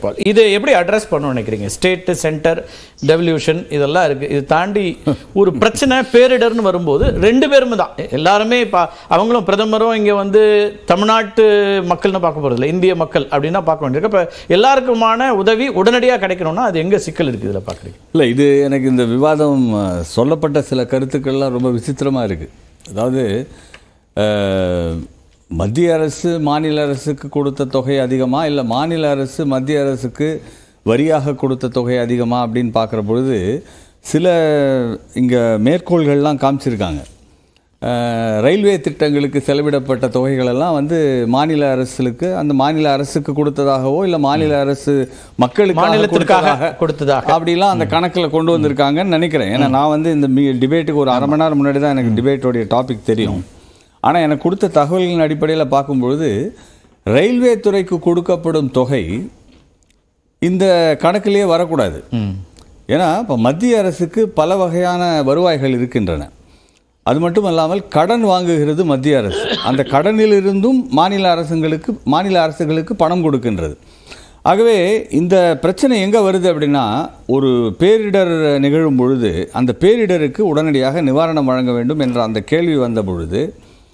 பால் இது எப்படி அட்ரஸ் பண்ணணும்னு நினைக்கிறீங்க ஸ்டேட் சென்டர் டெவல்யூஷன் இதெல்லாம் இருக்கு இது தாண்டி ஒரு பிரச்சனை பேரிடர்னு வரும்போது ரெண்டு பேருமே தான் எல்லாருமே இப்போ அவங்களும் பிரதமரும் இங்கே வந்து தமிழ்நாட்டு மக்கள்னு பார்க்க போகிறதில்ல இந்திய மக்கள் அப்படின்னா பார்க்க வேண்டியிருக்கு இப்போ எல்லாருக்குமான உதவி உடனடியாக கிடைக்கணும்னா அது எங்கே சிக்கல் இருக்குது இதில் பார்க்குறீங்க இல்லை இது எனக்கு இந்த விவாதம் அஹ், சொல்லப்பட்ட சில கருத்துக்கள்லாம் ரொம்ப விசித்திரமாக இருக்குது அதாவது அஹ், மத்திய அரசு மாநில அரசுக்கு கொடுத்த தொகை அதிகமா இல்லை மாநில அரசு மத்திய அரசுக்கு வரியாக கொடுத்த தொகை அதிகமா அப்படின்னு பார்க்குற பொழுது சில இங்கே மேற்கோள்கள்லாம் காமிச்சிருக்காங்க அஹ், ரயில்வே திட்டங்களுக்கு செலவிடப்பட்ட தொகைகளெல்லாம் வந்து மாநில அரசுக்கு அந்த மாநில அரசுக்கு கொடுத்ததாகவோ இல்லை மாநில அரசு மக்களுக்கு மாநிலத்திற்காக கொடுத்ததாக அப்படிலாம் அந்த கணக்கில் கொண்டு வந்திருக்காங்கன்னு நினைக்கிறேன் ஏன்னா நான் வந்து இந்த டிபேட்டுக்கு ஒரு அரை மணி நேரம் முன்னாடி தான் எனக்கு டிபேட்டோடைய டாபிக் தெரியும் ஆனால் எனக்கு கொடுத்த தகவல்களின் அடிப்படையில் பார்க்கும்பொழுது ரயில்வே துறைக்கு கொடுக்கப்படும் தொகை இந்த கணக்கிலேயே வரக்கூடாது ஏன்னா இப்போ மத்திய அரசுக்கு பல வகையான வருவாய்கள் இருக்கின்றன அது மட்டும் இல்லாமல் கடன் வாங்குகிறது மத்திய அரசு அந்த கடனிலிருந்தும் மாநில அரசுங்களுக்கு மாநில அரசுகளுக்கு பணம் கொடுக்கின்றது ஆகவே இந்த பிரச்சனை எங்கே வருது அப்படின்னா ஒரு பேரிடர் நிகழும் பொழுது அந்த பேரிடருக்கு உடனடியாக நிவாரணம் வழங்க வேண்டும் என்ற அந்த கேள்வி வந்த பொழுது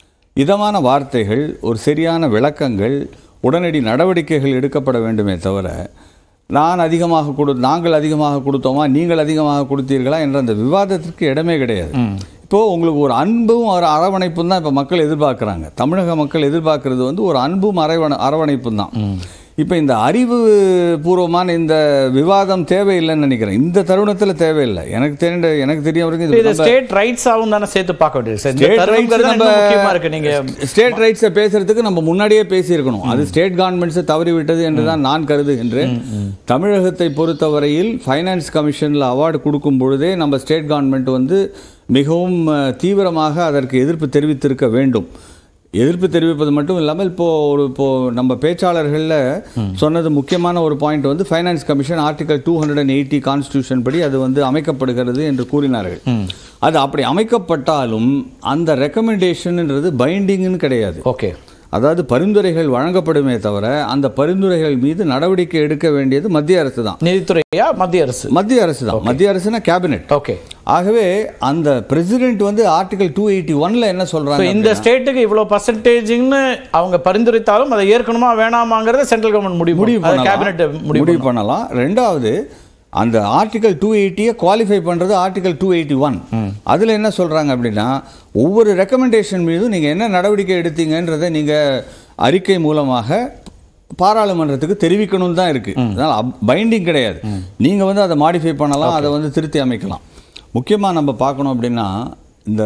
இதமான வார்த்தைகள் ஒரு சரியான விளக்கங்கள் உடனடி நடவடிக்கைகள் எடுக்கப்பட வேண்டுமே தவிர நான் அதிகமாக கொடு நாங்கள் அதிகமாக கொடுத்தோமா நீங்கள் அதிகமாக கொடுத்தீர்களா என்ற அந்த விவாதத்திற்கு இடமே கிடையாது இப்போ உங்களுக்கு ஒரு அன்பும் ஒரு அரவணைப்பும் தான் இப்போ மக்கள் எதிர்பார்க்குறாங்க தமிழக மக்கள் எதிர்பார்க்கறது வந்து ஒரு அன்பும் அரவணை அரவணைப்பும் தான் இப்போ இந்த அறிவு பூர்வமான இந்த விவாதம் தேவையில்லைன்னு நினைக்கிறேன் இந்த தருணத்தில் தேவையில்லை எனக்கு தெரிந்த எனக்கு தெரிய வரைக்கும் இது இது ரொம்ப- ஸ்டேட் ரைட்ஸாகவும் தானே சேர்த்து பார்க்க வேண்டியது சார் இந்த ஸ்டேட் தருணங்கிறது ரைட்ஸ் இன்னும் முக்கியமா இருக்கு நீங்க ஸ்டேட் ரைட்ஸை பேசுறதுக்கு நம்ம முன்னாடியே பேசியிருக்கணும் அது ஸ்டேட் கவர்மெண்ட்ஸை தவறி விட்டது என்று தான் நான் கருதுகின்றேன் தமிழகத்தை பொறுத்தவரையில் ஃபைனான்ஸ் கமிஷனில் அவார்டு கொடுக்கும் பொழுதே நம்ம ஸ்டேட் கவர்மெண்ட் வந்து மிகவும் அஹ், தீவிரமாக அதற்கு எதிர்ப்பு தெரிவித்திருக்க வேண்டும் எதிர்ப்பு தெரிவிப்பது மட்டும் இல்லாமல் இப்போ ஒரு இப்போ நம்ம பேச்சாளர்களில் சொன்னது முக்கியமான ஒரு பாயிண்ட் வந்து finance commission article two hundred and eighty constitution படி அது வந்து அமைக்கப்படுகிறது என்று கூறினார்கள் அது அப்படி அமைக்கப்பட்டாலும் அந்த ரெக்கமெண்டேஷன்ன்றது பைண்டிங்னு கிடையாது ஓகே அதாவது பரிந்துரைகள் வழங்கப்படுமே தவிர அந்த பரிந்துரைகள் மீது நடவடிக்கை எடுக்க வேண்டியது மத்திய அரசு தான் நீதித்துறையா மத்திய அரசு மத்திய அரசு தான் மத்திய அரசுனா கேபினெட் ஓகே ஆகவே அந்த பிரசிடென்ட் வந்து ஆர்டிகல் டூ எயிட்டி ஒன்ல என்ன So, சொல்றாங்க இந்த ஸ்டேட்டுக்கு இவ்வளவு பர்சன்டேஜ்னு அவங்க பரிந்துரைத்தாலும் அதை ஏற்கனமா வேணாமாங்கிறத சென்ட்ரல் கவர்மெண்ட் முடிவு முடிவு பண்ணலாம். அது பண்ணலாம் கேபினெட் முடிவு முடிவு பண்ணலாம் ரெண்டாவது அந்த ஆர்டிகல் டூ எயிட்டியை குவாலிஃபை பண்றது ஆர்டிகல் டூ எயிட்டி ஒன் அதுல என்ன சொல்றாங்க அப்படின்னா ஒவ்வொரு ரெக்கமெண்டேஷன் மீதும் நீங்க என்ன நடவடிக்கை எடுத்தீங்கன்றதை நீங்க அறிக்கை மூலமாக பாராளுமன்றத்துக்கு தெரிவிக்கணும் தான் இருக்கு அதனால பைண்டிங் கிடையாது நீங்க வந்து அதை மாடிஃபை பண்ணலாம் அதை வந்து திருத்தி அமைக்கலாம் முக்கியமா நம்ம பார்க்கணும் அப்படின்னா இந்த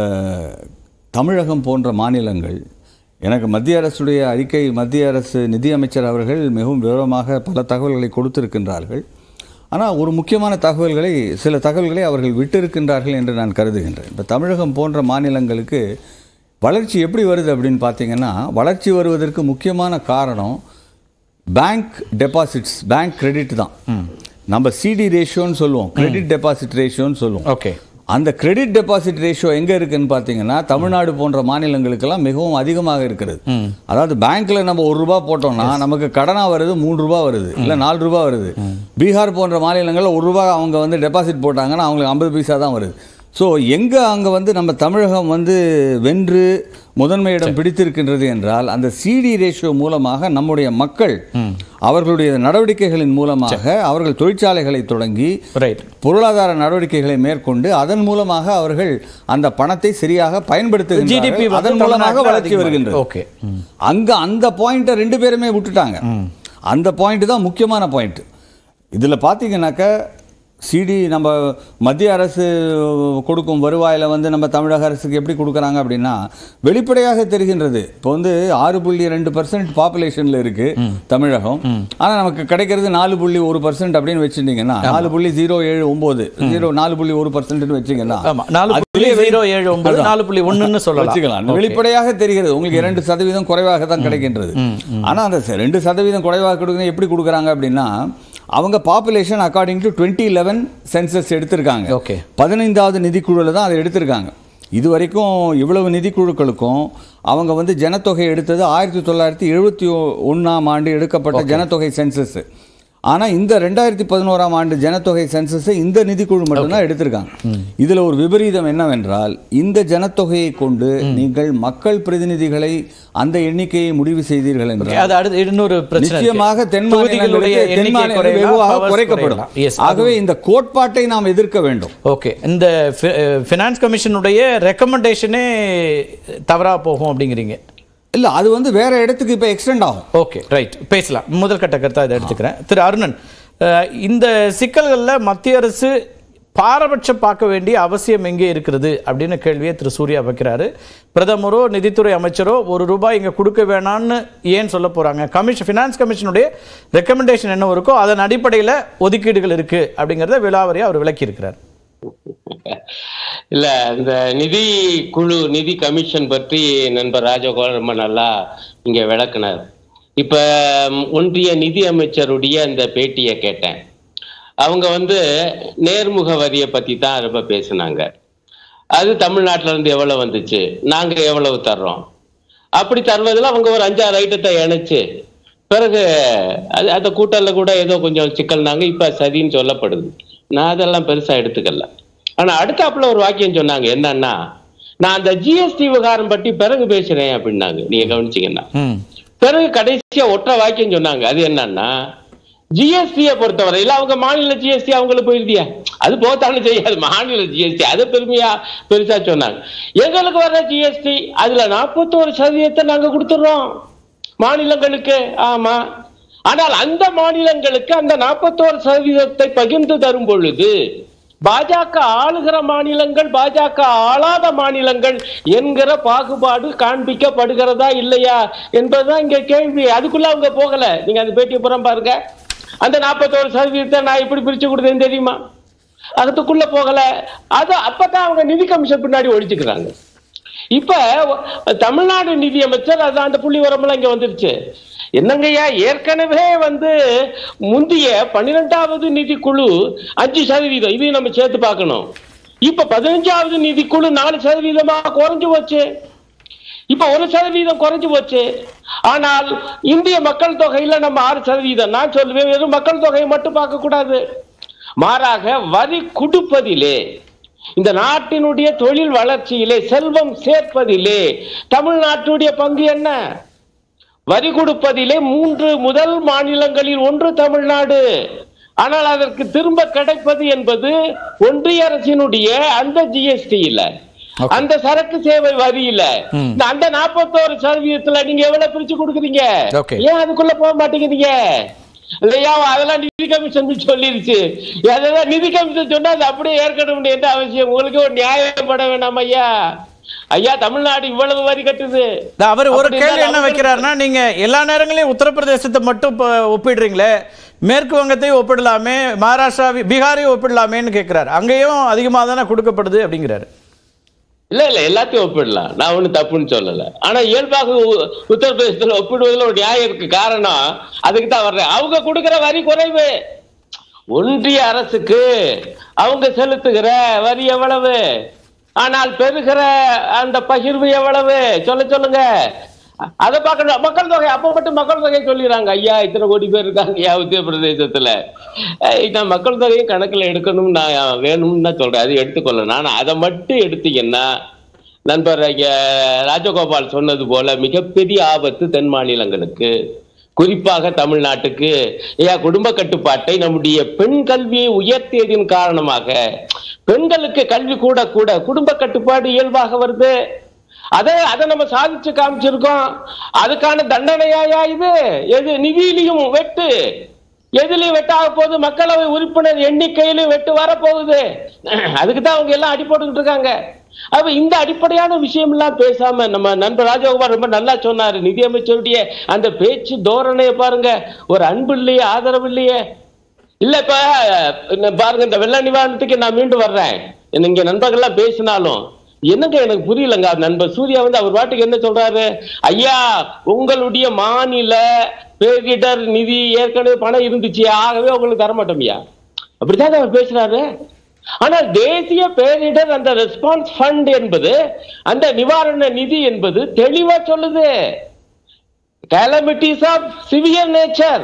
தமிழகம் போன்ற மாநிலங்கள் எனக்கு மத்திய அரசுடைய அறிக்கை மத்திய அரசு நிதியமைச்சர் அவர்கள் மிகவும் விவரமாக பல தகவல்களை கொடுத்திருக்கின்றார்கள் ஆனால் ஒரு முக்கியமான தகவல்களை சில தகவல்களை அவர்கள் விட்டிருக்கின்றார்கள் என்று நான் கருதுகின்றேன் இப்போ தமிழகம் போன்ற மாநிலங்களுக்கு வளர்ச்சி எப்படி வருது அப்படின்னு பார்த்தீங்கன்னா வளர்ச்சி வருவதற்கு முக்கியமான காரணம் பேங்க் டெபாசிட்ஸ் பேங்க் கிரெடிட் தான் நம்ம சிடி ரேஷியோன்னு சொல்லுவோம் கிரெடிட் டெபாசிட் ரேஷியோன்னு சொல்லுவோம் ஓகே அந்த கிரெடிட் டெபாசிட் ரேஷியோ எங்க இருக்குன்னு பாத்தீங்கன்னா தமிழ்நாடு போன்ற மாநிலங்களுக்கெல்லாம் மிகவும் அதிகமாக இருக்கிறது அதாவது பேங்க்ல நம்ம ஒரு ரூபாய் போட்டோம்னா நமக்கு கடனா வருது மூணு ரூபாய் வருது இல்ல நாலு ரூபாய் வருது பீகார் போன்ற மாநிலங்கள்ல ஒரு ரூபாய் அவங்க வந்து டெபாசிட் போட்டாங்கன்னா அவங்களுக்கு ஐம்பது பைசா தான் வருது ஸோ எங்க அங்க வந்து நம்ம தமிழகம் வந்து வென்று முதன்மை இடம் பிடித்திருக்கின்றது என்றால் அந்த சிடி ரேஷியோ மூலமாக நம்முடைய மக்கள் அவர்களுடைய நடவடிக்கைகளின் மூலமாக அவர்கள் தொழிற்சாலைகளை தொடங்கி ரைட் பொருளாதார நடவடிக்கைகளை மேற்கொண்டு அதன் மூலமாக அவர்கள் அந்த பணத்தை சரியாக ஜிடிபி பயன்படுத்துகின்றனர் அதன் மூலமாக வளர்ச்சி வருகின்றது ஓகே அங்க அந்த பாயிண்ட்டை ரெண்டு பேருமே விட்டுட்டாங்க அந்த பாயிண்ட் தான் முக்கியமான பாயிண்ட் இதுல பாத்தீங்கன்னாக்க சிடி நம்ம மத்திய அரசு கொடுக்கும் வருவாயில வந்து நம்ம தமிழக அரசுக்கு எப்படி கொடுக்குறாங்க அப்படின்னா வெளிப்படையாக தெரிகின்றது இப்போ வந்து ஆறு புள்ளி ரெண்டு பர்சன்ட் பாப்புலேஷன்ல இருக்கு தமிழகம் ஆனா நமக்கு கிடைக்கிறது நாலு புள்ளி ஒரு பர்சன்ட் அப்படின்னு வச்சிருந்தீங்கன்னா நாலு புள்ளி ஜீரோ ஏழு ஒன்பது ஜீரோ நாலு புள்ளி ஒரு பர்சன்ட்னு வச்சீங்கன்னா ஆமா நாலு புள்ளி அதுலயே வெளி- ஜீரோ ஏழு ஒன்பது அதான். நாலு புள்ளி ஒண்ணுன்னு சொல்லலாம் வச்சுக்கலாம் வெளிப்படையாக தெரிகிறது உங்களுக்கு இரண்டு சதவீதம் குறைவாக தான் கிடைக்கின்றது ஆனா அந்த ச- ரெண்டு சதவீதம் குறைவாக கொடுக்குறது எப்படி கொடுக்குறாங்க அப்படின்னா அவங்க population according to twenty eleven census எடுத்திருக்காங்க Okay. பதினைந்தாவது நிதிக்குழுல தான் அதை எடுத்திருக்காங்க இது வரைக்கும் இவ்வளவு நிதிக்குழுக்களுக்கும் அவங்க வந்து ஜனத்தொகை எடுத்தது ஆயிரத்தி தொள்ளாயிரத்தி எழுபத்தி ஒன்றாம் ஆண்டு எடுக்கப்பட்ட ஜனத்தொகை சென்சஸ் ஆனா இந்த ரெண்டாயிரத்தி பதினோராம் ஆண்டு ஜனத்தொகை சென்சஸை இந்த நிதிக்குழு மட்டும்தான் எடுத்திருக்காங்க இதுல ஒரு விபரீதம் என்னவென்றால் இந்த ஜனத்தொகையை கொண்டு நீங்கள் மக்கள் பிரதிநிதிகளை அந்த எண்ணிக்கையை முடிவு செய்தீர்கள் என்றால் அது அடுத்து இன்னொரு பிரச்சனை இருக்கு. நிச்சயமாக தென் தொகுதிகளுடைய மாநிலங்களுக்கு தென் எண்ணிக்கை மாநிலங்கள் குறையலாம், வெகுவாக powers குறைக்கப்படும் குறையலாம். Yes, ஆகவே இந்த கோட்பாட்டை நாம் எதிர்க்க வேண்டும் ஓகே இந்த ஃபினான்ஸ் கமிஷனுடைய ரெக்கமெண்டேஷனே தவறா போகும் அப்படிங்கிறீங்க இல்ல அது வந்து வேற இடத்துக்கு இப்ப எக்ஸ்டெண்ட் ஆகும் ஓகே ரைட் பேசலாம் முதல் கட்ட கருத்தா இதை எடுத்துக்கிறேன் திரு அருணன் அஹ், இந்த சிக்கல்களில் மத்திய அரசு பாரபட்சம் பார்க்க வேண்டிய அவசியம் எங்கே இருக்கிறது அப்படின்னு கேள்வியை திரு சூர்யா வைக்கிறாரு பிரதமரோ நிதித்துறை அமைச்சரோ ஒரு ரூபாய் இங்க கொடுக்க வேணாம்னு ஏன் சொல்ல போறாங்க கமிஷன் ஃபினான்ஸ் கமிஷனுடைய ரெக்கமெண்டேஷன் என்ன இருக்கோ அதன் அடிப்படையில் ஒதுக்கீடுகள் இருக்கு அப்படிங்கிறத விலாவரியா அவர் விளக்கி இருக்கிறார் இல்ல இந்த நிதி குழு நிதி கமிஷன் பற்றி நண்பர் ராஜகோபால் ரொம்ப நல்லா இங்க விளக்குனார் இப்ப ம், ஒன்றிய நிதி அமைச்சருடைய அந்த பேட்டியை கேட்டேன் அவங்க வந்து நேர்முக வரியை பத்தி தான் ரொம்ப பேசுனாங்க அது தமிழ்நாட்டுல இருந்து எவ்வளவு வந்துச்சு நாங்க எவ்வளவு தர்றோம் அப்படி தருவதில் அவங்க ஒரு அஞ்சாறு ஐட்டத்தை இணைச்சு பிறகு அது அந்த கூட்டல்ல கூட ஏதோ கொஞ்சம் சிக்கல்னாங்க இப்ப சரின்னு சொல்லப்படுது நான் அதெல்லாம் பெருசா எடுத்துக்கல ஆனா அடுத்தாப்புல ஒரு வாக்கியம் சொன்னாங்க என்னன்னா நான் அந்த ஜிஎஸ்டி விவகாரம் பற்றி பிறகு பேசுறேன் அப்படின்னாங்க நீங்க கவனிச்சீங்கன்னா ம் பிறகு கடைசியா ஒற்றை வாக்கியம் சொன்னாங்க அது என்னன்னா ஜிஎஸ்டியை பொறுத்தவரையில அவங்க மாநில ஜிஎஸ்டி அவங்களுக்கு போயிருதியா அது போத்தாலும் செய்யாது மாநில ஜிஎஸ்டி அது பெருமையா பெருசா சொன்னாங்க எங்களுக்கு வர்ற ஜிஎஸ்டி அதுல நாற்பத்தோரு சதவீதத்தை நாங்க கொடுத்துடுறோம் மாநிலங்களுக்கு ஆமா ஆனால் அந்த மாநிலங்களுக்கு அந்த நாற்பத்தோரு சதவீதத்தை பகிர்ந்து தரும் பொழுது பாஜக ஆளுகிற மாநிலங்கள் பாஜக ஆளாத மாநிலங்கள் என்கிற பாகுபாடு காண்பிக்கப்படுகிறதா இல்லையா என்பதுதான் இங்க கேள்வி அதுக்குள்ள அவங்க போகல நீங்க அந்த பேட்டியை புறம் பாருங்க அந்த நாற்பத்தோரு சதவீதத்தை நான் எப்படி பிரிச்சு கொடுத்தேன்னு தெரியுமா அதுக்குள்ள போகல அது அப்பதான் அவங்க நிதி கமிஷன் பின்னாடி ஒழிச்சுக்கிறாங்க இப்ப தமிழ்நாடு நிதி அமைச்சர் அது அந்த புள்ளி உரமெல்லாம் இங்க வந்துருச்சு என்னங்கய்யா ஏற்கனவே வந்து முந்தைய பன்னிரெண்டாவது நிதிக்குழு அஞ்சு சதவீதம் இதையும் நம்ம சேர்த்து பார்க்கணும் இப்ப பதினஞ்சாவது நிதிக்குழு நாலு சதவீதமா குறைஞ்சு போச்சு இப்ப ஒரு சதவீதம் குறைஞ்சு போச்சு ஆனால் இந்திய மக்கள் தொகையில நம்ம ஆறு சதவீதம் நான் சொல்லுவேன் வெறும் மக்கள் தொகையை மட்டும் பார்க்க கூடாது மாறாக வரி கொடுப்பதிலே இந்த நாட்டினுடைய தொழில் வளர்ச்சியிலே செல்வம் சேர்ப்பதிலே தமிழ்நாட்டுடைய பங்கு என்ன வரி கொடுப்பதிலே மூன்று முதல் மாநிலங்களில் ஒன்று தமிழ்நாடு ஆனால் அதற்கு திரும்ப கிடைப்பது என்பது ஒன்றிய அரசினுடைய அந்த ஜிஎஸ்டியில Okay. அந்த சரக்கு சேவை வரியில இந்த அந்த நாற்பத்தோரு சதவீதத்துல நீங்க எவ்வளவு பிரிச்சு கொடுக்குறீங்க Okay. ஏன் அதுக்குள்ள போக மாட்டேங்கிறீங்க இல்லையா அதெல்லாம் நிதி கமிஷன் சொல்லிருச்சு அதெல்லாம் நிதி கமிஷன் சொன்னா அது அப்படியே ஏற்கணும் என்ன அவசியம் உங்களுக்கு ஒரு நியாயப்பட வேணாம் ஐயா ஐயா தமிழ்நாடு இவ்வளவு வரி கட்டுது இந்த அவர் ஒரு அப்படி கேள்வி இருந்தா என்ன நமக்கு- வைக்கிறாருன்னா நீங்க எல்லா நேரங்களையும் உத்தரப்பிரதேசத்தை மட்டும் இப்ப ஒப்பிடுறீங்களே மேற்கு வங்கத்தையும் ஒப்பிடலாமே மகாராஷ்டிரா பீகாரையும் ஒப்பிடலாமேன்னு கேட்கிறாரு அங்கேயும் அதிகமாக தானே கொடுக்கப்படுது அப்படிங்கிறாரு இல்ல இல்ல எல்லாத்தையும் ஒப்பிடலாம் நான் ஒண்ணும் தப்புன்னு சொல்லல ஆனா இயல்பாக உ- உத்தரப்பிரதேசத்துல ஒப்பிடுவதில் ஒரு நியாயம் இருக்கு காரணம் அதுக்கு தான் வர்றேன் அவங்க கொடுக்கிற வரி குறைவு ஒன்றிய அரசுக்கு அவங்க செலுத்துகிற வரி எவ்வளவு ஆனால் பெறுகிற அந்த பகிர்வு எவ்வளவு சொல்ல சொல்லுங்க அதை பார்க்கணும் மக்கள் தொகை அப்ப மட்டும் மக்கள் தொகை சொல்லிடுறாங்க ஐயா இத்தனை கோடி பேர் இருக்காங்க ஐயா உத்தரப்பிரதேசத்துல ஏய், நான் மக்கள் தொகையும் கணக்குல எடுக்கணும் நான் வேணும்னு தான் சொல்றேன் அது எடுத்துக்கொள்ளணும் ஆனா அதை மட்டும் எடுத்தீங்கன்னா நண்பர் ஐயா ராஜகோபால் சொன்னது போல மிகப்பெரிய ஆபத்து தென் மாநிலங்களுக்கு குறிப்பாக தமிழ்நாட்டுக்கு ஐயா குடும்ப கட்டுப்பாட்டை நம்முடைய பெண் கல்வியை உயர்த்தியதின் காரணமாக பெண்களுக்கு கல்வி கூட கூட குடும்ப கட்டுப்பாடு இயல்பாக வருது அதை அதை நம்ம சாதிச்சு காமிச்சிருக்கோம் அதுக்கான தண்டனையாயா இது எது நிதியிலையும் வெட்டு எதுலயும் வெட்டாக போகுது மக்களவை உறுப்பினர் எண்ணிக்கையிலும் வெட்டு வரப்போகுது அதுக்கு தான் அவங்க எல்லாம் அடி போட்டுக்கிட்டு இருக்காங்க அப்ப இந்த அடிப்படையான விஷயம் எல்லாம் பேசாம நம்ம நண்பர் ராஜகோபால் ரொம்ப நல்லா சொன்னாரு நிதியமைச்சருடைய அந்த பேச்சு தோரணையை பாருங்க ஒரு அன்பு இல்லையே ஆதரவு இல்லையே இல்ல இப்ப இந்த பாருங்க இந்த வெள்ள நிவாரணத்துக்கு நான் மீண்டும் வர்றேன் இங்க நண்பர்கள்லாம் பேசினாலும் என்னங்க எனக்கு புரியலங்க நண்பர் சூர்யா வந்து அவர் பாட்டுக்கு என்ன சொல்றாரு ஐயா உங்களுடைய மாநில பேரிடர் நிதி ஏற்கனவே பணம் இருந்துச்சு ஆகவே உங்களுக்கு தரமாட்டோம்யா அப்படித்தான் அவர் பேசுறாரு ஆனால் தேசிய பேரிடர் அந்த ரெஸ்பான்ஸ் ஃபண்ட் என்பது அந்த நிவாரண நிதி என்பது தெளிவா சொல்லுது calamities ஆஃப் சிவியர் நேச்சர்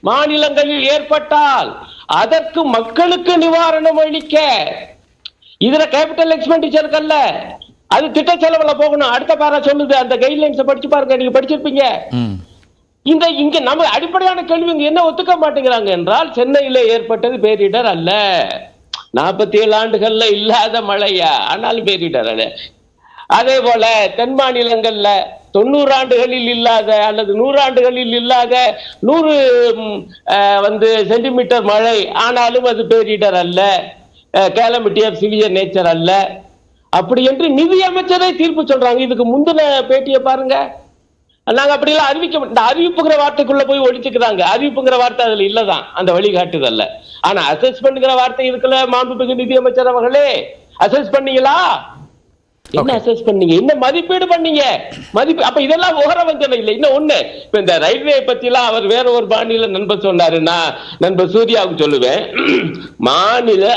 மாநிலங்களில் ஏற்பட்டால் அதற்கு மக்களுக்கு நிவாரணம் அளிக்க இதுல கேபிட்டல் எக்ஸ்பெண்டிச்சர் அல்ல அது திட்ட செலவுல போகணும் அடுத்த பாரா சொல்லுது அந்த கைட்லைன்ஸ் படிச்சு பாருங்க நீங்க படிச்சிருப்பீங்க ம் இந்த இங்க நம்ம அடிப்படையான கேள்வி இங்க என்ன ஒத்துக்க மாட்டேங்கிறாங்க என்றால் சென்னையில ஏற்பட்டது பேரிடர் அல்ல நாற்பத்தி ஏழு ஆண்டுகள்ல இல்லாத மழையா ஆனாலும் பேரிடர் அல்ல அதே போல தென் மாநிலங்கள்ல தொண்ணூறு ஆண்டுகளில் இல்லாத அல்லது நூறு ஆண்டுகளில் இல்லாத நூறு ம், அஹ், வந்து சென்டிமீட்டர் மழை ஆனாலும் அது பேரிடர் அல்ல கேலமிட்டி ஆஃப் சிவியர் நேச்சர் அல்ல அப்படி என்று நிதி அமைச்சரே தீர்ப்பு சொல்றாங்க இதுக்கு முந்தின பேட்டியை பாருங்க நாங்க அப்படி எல்லாம் அறிவிக்க மாட்டோம். இந்த அறிவிப்புங்கிற வார்த்தைக்குள்ள போய் ஒழிச்சுக்கிறாங்க அறிவிப்புங்கிற வார்த்தை அதுல இல்லதான் அந்த வழிகாட்டுதல்ல ஆனா அசஸ்மெண்ட்ங்கிற வார்த்தை இருக்குல்ல மாண்புமிகு நிதியமைச்சர் அவர்களே அசஸ் பண்ணீங்களா என்ன அசஸ் பண்ணீங்க என்ன மதிப்பீடு பண்ணீங்க மதிப்பு அப்ப இதெல்லாம் உகர வஞ்சனை இல்லை இன்னும் ஒண்ணு இப்ப இந்த ரயில்வே பத்தி எல்லாம் அவர் வேற ஒரு மாநில நண்பர் சொன்னாரு நான் நண்பர் சூர்யாவுக்கு சொல்லுவேன் மாநில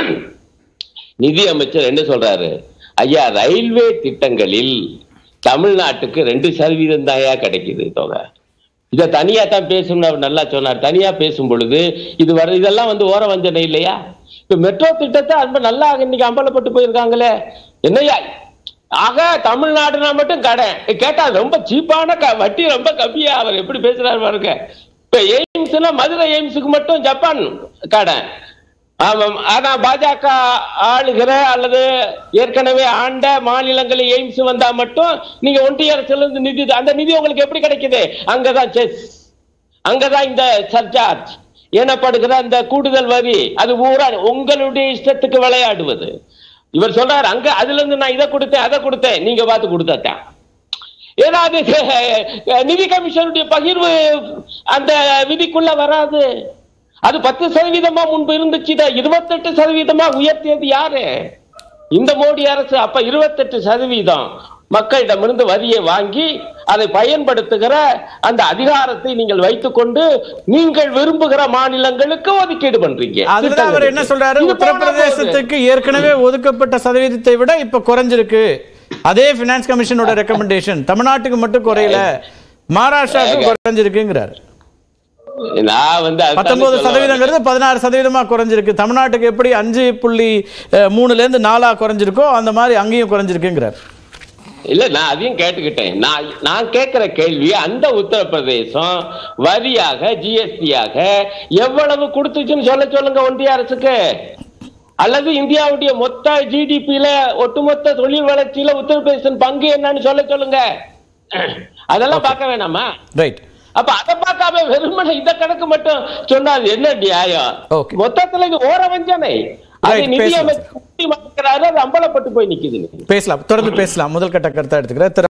நிதி அமைச்சர் என்ன சொல்றாரு ஐயா ரயில்வே திட்டங்களில் தமிழ்நாட்டுக்கு ரெண்டு சதவீதம் தாயா கிடைக்குது தொகை இதை தனியா தான் பேசணும்னு அவர் நல்லா சொன்னார் தனியா பேசும் பொழுது இது வர இதெல்லாம் வந்து ஓர வஞ்சனை இல்லையா இப்ப மெட்ரோ திட்டத்தை ரொம்ப நல்லா இன்னைக்கு அம்பலப்பட்டு போயிருக்காங்களே என்னய்யா ஆக தமிழ்நாடுனா மட்டும் கடன் கேட்டா ரொம்ப சீப்பான க- வட்டி ரொம்ப கம்மியா அவர் எப்படி பேசுறாரு பாருங்க இப்ப எய்ம்ஸ்னா மதுரை எய்ம்ஸுக்கு மட்டும் ஜப்பான் கடன் ஆமாம் ஆனா பாஜக ஆளுகிற அல்லது ஏற்கனவே ஆண்ட மாநிலங்களில் எய்ம்ஸ் வந்தா மட்டும் நீங்க ஒன்றிய அரசுல இருந்து நிதி அந்த நிதி உங்களுக்கு எப்படி கிடைக்குது அங்கதான் செஸ் அங்கதான் இந்த சர்சார்ஜ் எனப்படுகிற அந்த கூடுதல் வரி அது ஊரா உங்களுடைய இஷ்டத்துக்கு விளையாடுவது இவர் சொல்றாரு அங்க அதுல இருந்து நான் இதை கொடுத்தேன் அதை கொடுத்தேன் நீங்க பார்த்து கொடுத்தாத்தான் ஏன்னா அது அஹ், நிதி கமிஷனுடைய பகிர்வு அந்த விதிக்குள்ள வராது அது பத்து சதவீதமா முன்பு இருந்துச்சு இருபத்தெட்டு சதவீதமா உயர்த்தியது யாரு இந்த மோடி அரசு அப்ப இருபத்தெட்டு சதவீதம் மக்களிடமிருந்து வரியை வாங்கி அதை பயன்படுத்துகிற அந்த அதிகாரத்தை நீங்கள் வைத்துக்கொண்டு நீங்கள் விரும்புகிற மாநிலங்களுக்கு ஒதுக்கீடு பண்றீங்க அதுதான் அவர் என்ன சொல்றாரு இது போனா போகுது. உத்தரப்பிரதேசத்துக்கு ஏற்கனவே ஒதுக்கப்பட்ட சதவீதத்தை விட இப்ப குறைஞ்சிருக்கு அதே பினான்ஸ் கமிஷனோட ரெக்கமெண்டேஷன் தமிழ்நாட்டுக்கு மட்டும் குறையல மகாராஷ்டிராவுக்கு குறைஞ்சிருக்குங்கிறாரு நான் வந்து அதுதானே பத்தொன்பது சொல்ல வந்தேன். சதவீதங்கிறது பதினாறு சதவீதமா குறைஞ்சிருக்கு தமிழ்நாட்டுக்கு எப்படி அஞ்சு புள்ளி அஹ், மூணுல இருந்து நாலா குறைஞ்சிருக்கோ அந்த மாதிரி அங்கேயும் குறைஞ்சிருக்குங்கிறார் இல்ல நான் அதையும் கேட்டுக்கிட்டேன் நான் நான் கேட்கிற கேள்வி அந்த உத்தரப்பிரதேசம் வரியாக ஜிஎஸ்டியாக எவ்வளவு கொடுத்துச்சுன்னு சொல்ல சொல்லுங்க ஒன்றிய அரசுக்கு அல்லது இந்தியாவுடைய மொத்த ஜிடிபியில ஒட்டுமொத்த தொழில் வளர்ச்சியில உத்தரப்பிரதேசம் பங்கு என்னன்னு சொல்ல சொல்லுங்க அதெல்லாம் பார்க்க வேணாமா ரைட் அப்ப அதை பார்க்காம வெறுமனே இந்த கணக்கு மட்டும் சொன்னா அது என்ன நியாயம் Okay. மொத்தத்துல இது ஓர வஞ்சனை அது Right, நிதி பேசலாம். அமைச்சர் அது அம்பலப்பட்டு போய் நிக்குது பேசலாம் தொடர்ந்து பேசலாம் முதல் கட்ட கருத்தா எடுத்துக்கிறேன் திரு